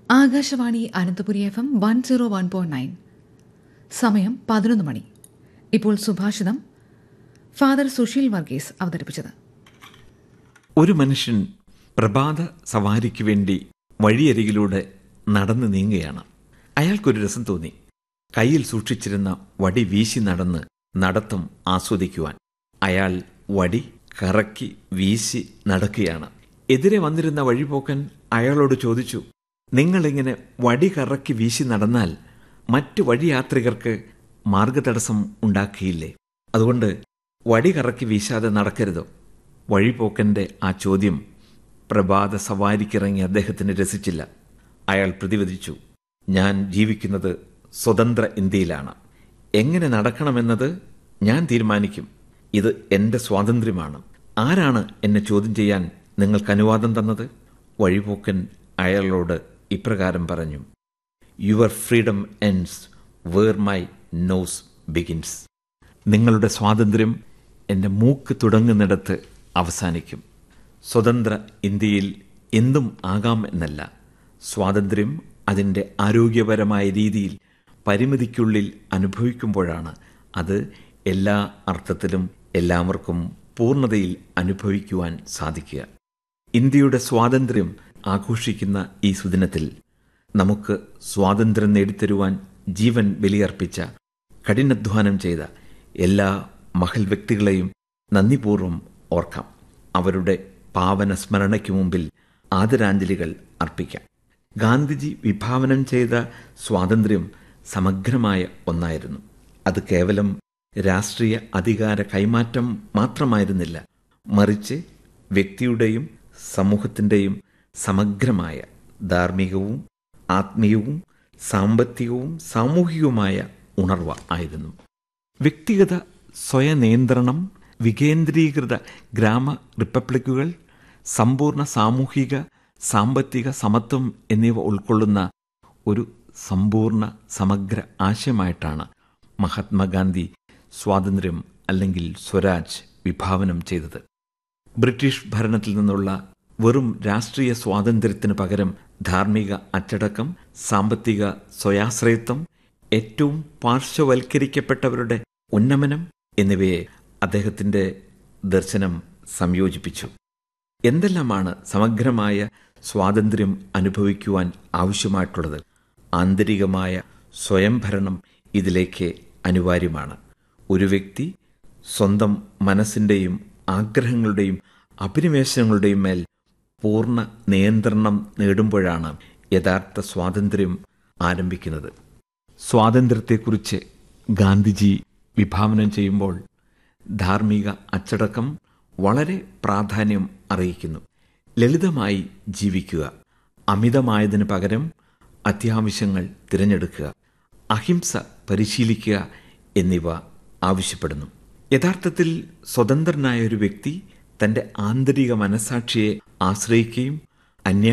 Akashvani Ananthapuri F M one zero one point nine സമയം പതിനൊന്ന് മണി ഇപ്പോൾ സുഭാഷിതം ഫാദർ സുശീൽ വർഗീസ് അവതരിപ്പിച്ചത് ഒരു മനുഷ്യൻ പ്രഭാത സവാരിക്ക് വേണ്ടി വഴിയരികിലൂടെ നടന്നു നീങ്ങുകയാണ് അയാൾക്കൊരു രസം തോന്നി കയ്യിൽ സൂക്ഷിച്ചിരുന്ന വടി വീശി നടന്ന് നടത്തം ആസ്വദിക്കുവാൻ അയാൾ വടി കറക്കി വീശി നടക്കുകയാണ് എതിരെ വന്നിരുന്ന വഴിപോക്കൻ അയാളോട് ചോദിച്ചു നിങ്ങളിങ്ങനെ വടി കറക്കി വീശി നടന്നാൽ മറ്റു വഴിയാത്രികർക്ക് മാർഗതടസ്സം ഉണ്ടാക്കിയില്ലേ അതുകൊണ്ട് വടി കറക്കി വീശാതെ നടക്കരുതോ വഴിപോക്കന്റെ ആ ചോദ്യം പ്രഭാത സവാരിക്കിറങ്ങി അദ്ദേഹത്തിന് രസിച്ചില്ല അയാൾ പ്രതിവദിച്ചു ഞാൻ ജീവിക്കുന്നത് സ്വതന്ത്ര ഇന്ത്യയിലാണ് എങ്ങനെ നടക്കണമെന്നത് ഞാൻ തീരുമാനിക്കും ഇത് എന്റെ സ്വാതന്ത്ര്യമാണ് ആരാണ് എന്നെ ചോദ്യം ചെയ്യാൻ നിങ്ങൾക്ക് അനുവാദം തന്നത് വഴിപോക്കൻ അയാളോട് ഇപ്രകാരം പറഞ്ഞു your freedom ends where my nose begins നിങ്ങളുടെ സ്വാതന്ത്ര്യം എൻ്റെ മൂക്ക് തുടങ്ങുന്നിടത്ത് അവസാനിക്കും സ്വതന്ത്ര ഇന്ത്യയിൽ എന്തും ആകാം എന്നല്ല സ്വാതന്ത്ര്യം അതിൻ്റെ ആരോഗ്യപരമായ രീതിയിൽ പരിമിതിക്കുള്ളിൽ അനുഭവിക്കുമ്പോഴാണ് അത് എല്ലാ അർത്ഥത്തിലും എല്ലാവർക്കും പൂർണ്ണതയിൽ അനുഭവിക്കുവാൻ സാധിക്കുക ഇന്ത്യയുടെ സ്വാതന്ത്ര്യം ആഘോഷിക്കുന്ന ഈ സുദിനത്തിൽ നമുക്ക് സ്വാതന്ത്ര്യം നേടിത്തരുവാൻ ജീവൻ ബലിയർപ്പിച്ച കഠിനാധ്വാനം ചെയ്ത എല്ലാ മഹൽ വ്യക്തികളെയും നന്ദിപൂർവ്വം ഓർക്കാം അവരുടെ പാവന സ്മരണയ്ക്ക് മുമ്പിൽ ആദരാഞ്ജലികൾ അർപ്പിക്കാം ഗാന്ധിജി വിഭാവനം ചെയ്ത സ്വാതന്ത്ര്യം സമഗ്രമായ ഒന്നായിരുന്നു അത് കേവലം രാഷ്ട്രീയ അധികാര കൈമാറ്റം മാത്രമായിരുന്നില്ല മറിച്ച് വ്യക്തിയുടെയും സമൂഹത്തിൻ്റെയും സമഗ്രമായ ധാർമ്മികവും ആത്മീയവും സാമ്പത്തികവും സാമൂഹികവുമായ ഉണർവ് ആയിരുന്നു വ്യക്തിഗത സ്വയനിയന്ത്രണം വികേന്ദ്രീകൃത ഗ്രാമ റിപ്പബ്ലിക്കുകൾ സമ്പൂർണ്ണ സാമൂഹിക സാമ്പത്തിക സമത്വം എന്നിവ ഉൾക്കൊള്ളുന്ന ഒരു സമ്പൂർണ്ണ സമഗ്ര ആശയമായിട്ടാണ് മഹാത്മാഗാന്ധി സ്വാതന്ത്ര്യം അല്ലെങ്കിൽ സ്വരാജ് വിഭാവനം ചെയ്തത് ബ്രിട്ടീഷ് ഭരണത്തിൽ നിന്നുള്ള വെറും രാഷ്ട്രീയ സ്വാതന്ത്ര്യത്തിന് പകരം ധാർമ്മിക അച്ചടക്കം സാമ്പത്തിക സ്വയാശ്രയത്വം ഏറ്റവും പാർശ്വവൽക്കരിക്കപ്പെട്ടവരുടെ ഉന്നമനം എന്നിവയെ അദ്ദേഹത്തിന്റെ ദർശനം സംയോജിപ്പിച്ചു എന്തെല്ലാമാണ് സമഗ്രമായ സ്വാതന്ത്ര്യം അനുഭവിക്കുവാൻ ആവശ്യമായിട്ടുള്ളത് ആന്തരികമായ സ്വയംഭരണം ഇതിലേക്ക് അനിവാര്യമാണ് ഒരു വ്യക്തി സ്വന്തം മനസ്സിൻ്റെയും ആഗ്രഹങ്ങളുടെയും അഭിനിവേശങ്ങളുടെയും മേൽ പൂർണ്ണ നിയന്ത്രണം നേടുമ്പോഴാണ് യഥാർത്ഥ സ്വാതന്ത്ര്യം ആരംഭിക്കുന്നത് സ്വാതന്ത്ര്യത്തെക്കുറിച്ച് ഗാന്ധിജി വിഭാവനം ചെയ്യുമ്പോൾ ധാർമ്മിക അച്ചടക്കം വളരെ പ്രാധാന്യം അറിയിക്കുന്നു ലളിതമായി ജീവിക്കുക അമിതമായതിനു പകരം അത്യാവശ്യങ്ങൾ തിരഞ്ഞെടുക്കുക അഹിംസ പരിശീലിക്കുക എന്നിവ ആവശ്യപ്പെടുന്നു യഥാർത്ഥത്തിൽ സ്വതന്ത്രനായ ഒരു വ്യക്തി തന്റെ ആന്തരിക മനസാക്ഷിയെ ആശ്രയിക്കുകയും അന്യ